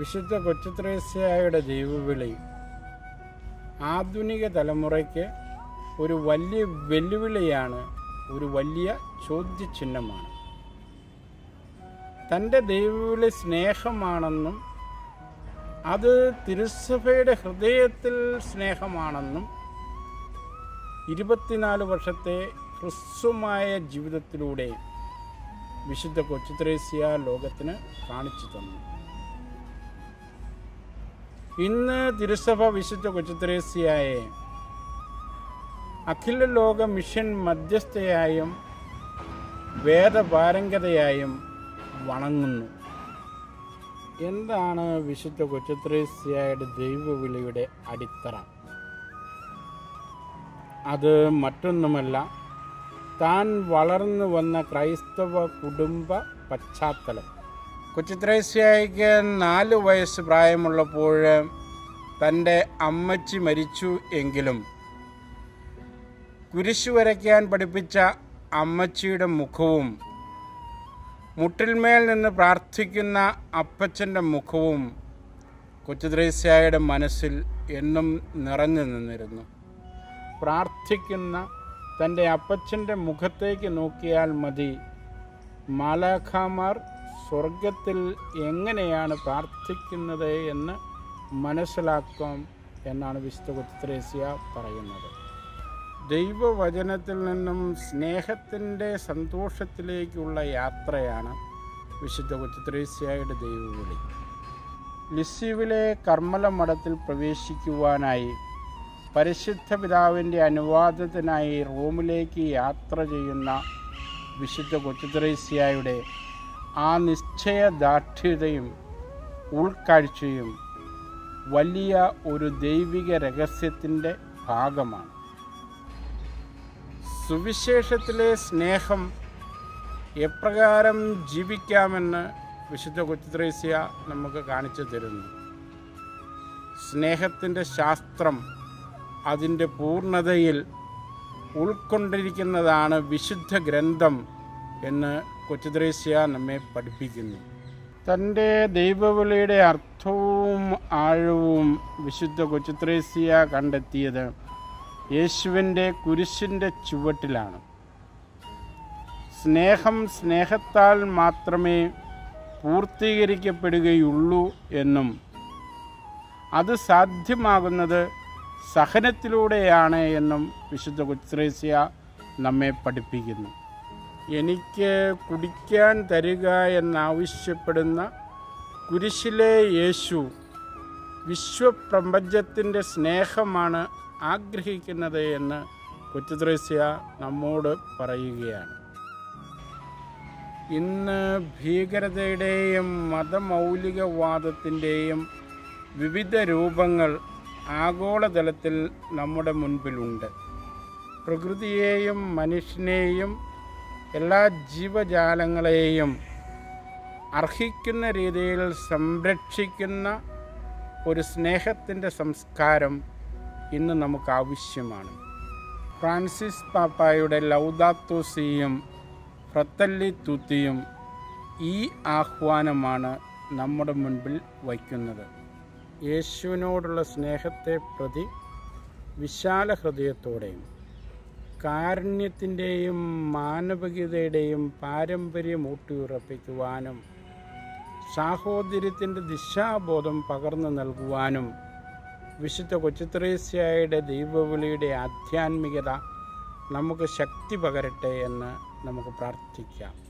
വിശുദ്ധ കൊച്ചുത്രേസ്യയുടെ ദൈവവിളി ആധുനിക തലമുറയ്ക്ക് ഒരു വലിയ വെല്ലുവിളിയാണ് ഒരു വലിയ ചോദ്യചിഹ്നമാണ് തൻ്റെ ദൈവവിളി സ്നേഹമാണെന്നും അത് തിരുസഭയുടെ ഹൃദയത്തിൽ സ്നേഹമാണെന്നും ഇരുപത്തിനാല് വർഷത്തെ ഹ്രസ്വമായ ജീവിതത്തിലൂടെ വിശുദ്ധ കൊച്ചുത്രേസ്യ ലോകത്തിന് കാണിച്ചു തന്നു ഇന്ന് തിരുസഭ വിശുദ്ധ കൊച്ചുത്രേസ്യയെ അഖില ലോക മിഷൻ മധ്യസ്ഥയായും വേദപാരംഗതയായും വണങ്ങുന്നു എന്താണ് വിശുദ്ധ കൊച്ചുത്രേസ്യയുടെ ദൈവവിളിയുടെ അടിത്തറ അത് മറ്റൊന്നുമല്ല താൻ വളർന്നു വന്ന ക്രൈസ്തവ കുടുംബ പശ്ചാത്തലം കൊച്ചുത്രേസ്യയ്ക്ക് നാല് വയസ്സ് പ്രായമുള്ളപ്പോൾ തൻ്റെ അമ്മച്ചി മരിച്ചു എങ്കിലും കുരിശു വരയ്ക്കാൻ പഠിപ്പിച്ച അമ്മച്ചിയുടെ മുഖവും മുട്ടിൽമേൽ നിന്ന് പ്രാർത്ഥിക്കുന്ന അപ്പച്ചൻ്റെ മുഖവും കൊച്ചുത്രേസ്യയുടെ മനസ്സിൽ എന്നും നിറഞ്ഞു നിന്നിരുന്നു പ്രാർത്ഥിക്കുന്ന തൻ്റെ അപ്പച്ചൻ്റെ മുഖത്തേക്ക് നോക്കിയാൽ മതി മാലാഖാമാർ സ്വർഗത്തിൽ എങ്ങനെയാണ് പ്രാർത്ഥിക്കുന്നത് എന്ന് മനസ്സിലാക്കാം എന്നാണ് വിശുദ്ധ കൊച്ചുത്രേസ്യ പറയുന്നത് ദൈവവചനത്തിൽ നിന്നും സ്നേഹത്തിൻ്റെ സന്തോഷത്തിലേക്കുള്ള യാത്രയാണ് വിശുദ്ധ കൊച്ചുത്രേസ്യയുടെ ദൈവവിളി ലിസ്യുവിലെ കർമ്മല മഠത്തിൽ പ്രവേശിക്കുവാനായി പരിശുദ്ധ പിതാവിൻ്റെ അനുവാദത്തിനായി റോമിലേക്ക് യാത്ര ചെയ്യുന്ന വിശുദ്ധ കൊച്ചുത്രേസ്യയുടെ ആ നിശ്ചയദാർഢ്യതയും ഉൾക്കാഴ്ചയും വലിയ ഒരു ദൈവിക രഹസ്യത്തിൻ്റെ ഭാഗമാണ് സുവിശേഷത്തിലെ സ്നേഹം എപ്രകാരം ജീവിക്കാമെന്ന് വിശുദ്ധ കൊച്ചുത്രേസ്യ നമുക്ക് കാണിച്ചു തരുന്നു സ്നേഹത്തിൻ്റെ ശാസ്ത്രം അതിൻ്റെ പൂർണ്ണതയിൽ ഉൾക്കൊണ്ടിരിക്കുന്നതാണ് വിശുദ്ധ ഗ്രന്ഥം എന്ന് കൊച്ചുദ്രേസ്യ നമ്മെ പഠിപ്പിക്കുന്നു തൻ്റെ ദൈവവിളിയുടെ അർത്ഥവും ആഴവും വിശുദ്ധ കൊച്ചുത്രേസ്യ കണ്ടെത്തിയത് യേശുവിൻ്റെ കുരിശിൻ്റെ ചുവട്ടിലാണ് സ്നേഹം സ്നേഹത്താൽ മാത്രമേ പൂർത്തീകരിക്കപ്പെടുകയുള്ളൂ എന്നും അത് സാധ്യമാകുന്നത് സഹനത്തിലൂടെയാണ് എന്നും വിശുദ്ധ കുത്രേസ്യ നമ്മെ പഠിപ്പിക്കുന്നു എനിക്ക് കുടിക്കാൻ തരിക എന്നാവശ്യപ്പെടുന്ന കുരിശിലെ യേശു വിശ്വപ്രപഞ്ചത്തിൻ്റെ സ്നേഹമാണ് ആഗ്രഹിക്കുന്നത് എന്ന് കൊച്ചുത്രേസ്യ നമ്മോട് പറയുകയാണ് ഇന്ന് ഭീകരതയുടെയും മതമൗലികവാദത്തിൻ്റെയും വിവിധ രൂപങ്ങൾ ആഗോളതലത്തിൽ നമ്മുടെ മുൻപിലുണ്ട് പ്രകൃതിയെയും മനുഷ്യനെയും എല്ലാ ജീവജാലങ്ങളെയും അർഹിക്കുന്ന രീതിയിൽ സംരക്ഷിക്കുന്ന ഒരു സ്നേഹത്തിൻ്റെ സംസ്കാരം ഇന്ന് നമുക്ക് ആവശ്യമാണ് ഫ്രാൻസിസ് പാപ്പായുടെ ലൗദാത്തോസിയും ഫ്രത്തല്ലി തൂത്തിയും ഈ ആഹ്വാനമാണ് നമ്മുടെ മുൻപിൽ വയ്ക്കുന്നത് യേശുവിനോടുള്ള സ്നേഹത്തെ പ്രതി വിശാല ഹൃദയത്തോടെയും കാരുണ്യത്തിൻ്റെയും മാനവികതയുടെയും പാരമ്പര്യം ഊട്ടിയുറപ്പിക്കുവാനും സാഹോദര്യത്തിൻ്റെ ദിശാബോധം പകർന്നു നൽകുവാനും വിശുദ്ധ കൊച്ചുത്രേസ്യയുടെ ദൈവവിളിയുടെ ആധ്യാത്മികത നമുക്ക് ശക്തി പകരട്ടെ എന്ന് നമുക്ക് പ്രാർത്ഥിക്കാം